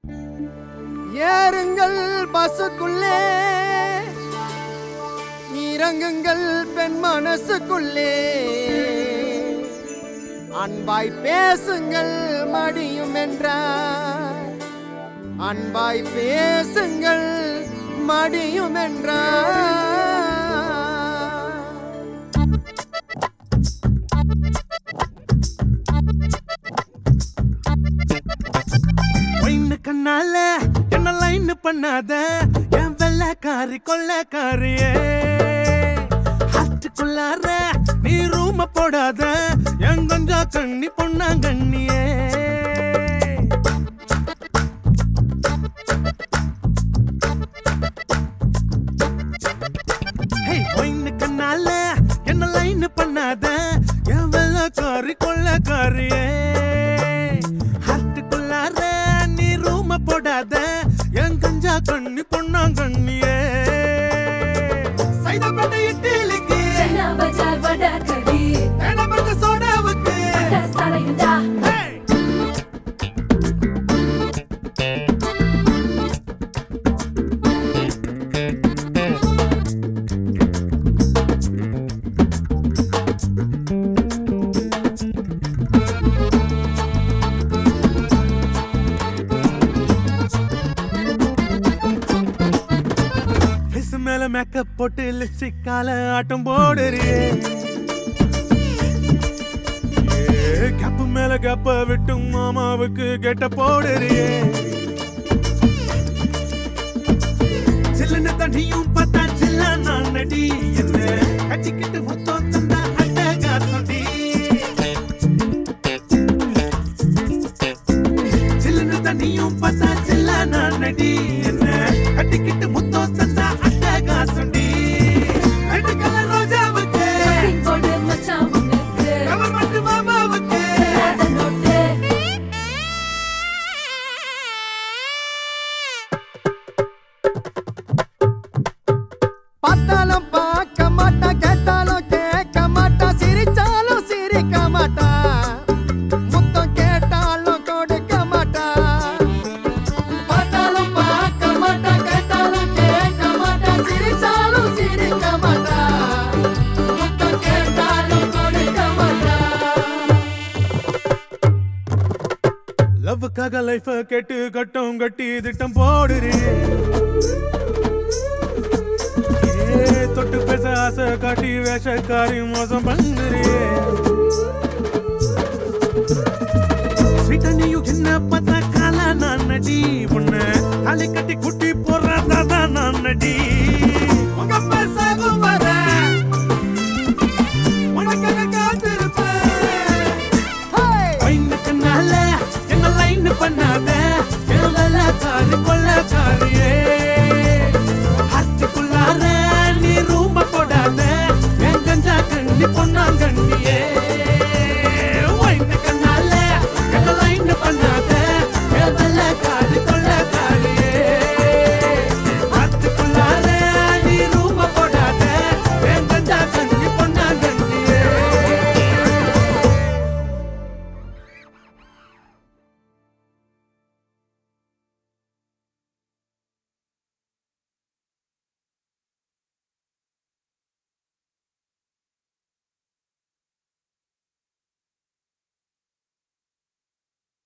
ஏறுங்கள் பஸ்ஸுக்குள்ளே இறங்குங்கள் பெண் மனசுக்குள்ளே அன்பாய் பேசுங்கள் மடியும் என்றார் அன்பாய் பேசுங்கள் மடியும் என்றார் ஒயின்னு கண்ணால என்ன லைன் பண்ணாத என் வெள்ளக்காரி கொள்ளக்காரியே ஹாஸ்டுக்குள்ளார நீ ரூம போடாத என் கொஞ்சா கண்ணி பொண்ணாங்கண்ணியே ஹே ஒயின்னு கண்ணால என்ன லைன் பண்ணாத என் வெள்ளக்காரி கொள்ளக்காரியே ஹார்ட்டுக்குள்ளார நீ ரூம போடாத என் கஞ்சா கண்ணி பொண்ணாங்கண்ணியே சைதாப்பேட்டை இட்லிக்கு சென்னா பஜார் வடகடி தேனப்பட்ட சோடாவுக்கு சாலையுண்டா ஹே ஃபேஸ் மேல மேக்கப் போட்டு லிப்ஸ்டிக்கால ஆட்டம் போடுறியே கப்பு மேல கப்ப விட்டும் மாமாவுக்கு கெட்ட போடுறியே சில்லுன்னு தண்ணியும் பார்த்தா சில்ல நான் நடி என்ன கட்டிக்கிட்டு மொத்தம் தந்தா அட்டகா சொடி சில்லுன்னு தண்ணியும் பார்த்தா சில்ல நான் நடி என்ன கட்டிக்கிட்டு முத்தம் தந்தா அட்டகா சொடி ரெண்டு கலர் ரோஜாவுக்கு சிங்கோடு மச்சான் உனக்கு கவர்மெண்ட் மாமாவுக்கு அத நோட்டு பார்த்தாலும் பார்க்க மாட்டா கேட்டாலும் கேட்க மாட்டா சிரிச்சாலும் சிரிக்க மாட்டா முத்தம் கேட்டாலும் கொடுக்க மாட்டா பார்த்தாலும் பார்க்க மாட்டா கேட்டாலும் கேட்க மாட்டா சிரிச்சாலும் சிரிக்க மாட்டா முத்தம் கேட்டாலும் கொடுக்க மாட்டா லவ்வுக்காக லைஃப கேட்டு கட்டம் கட்டி திட்டம் போடுறே ஏ, தொட்டு பேச ஆசை காட்டி வேஷக்காரி மோசம் பண்ணுறே ஸ்வீட்ட நீயும் என்ன பார்த்தா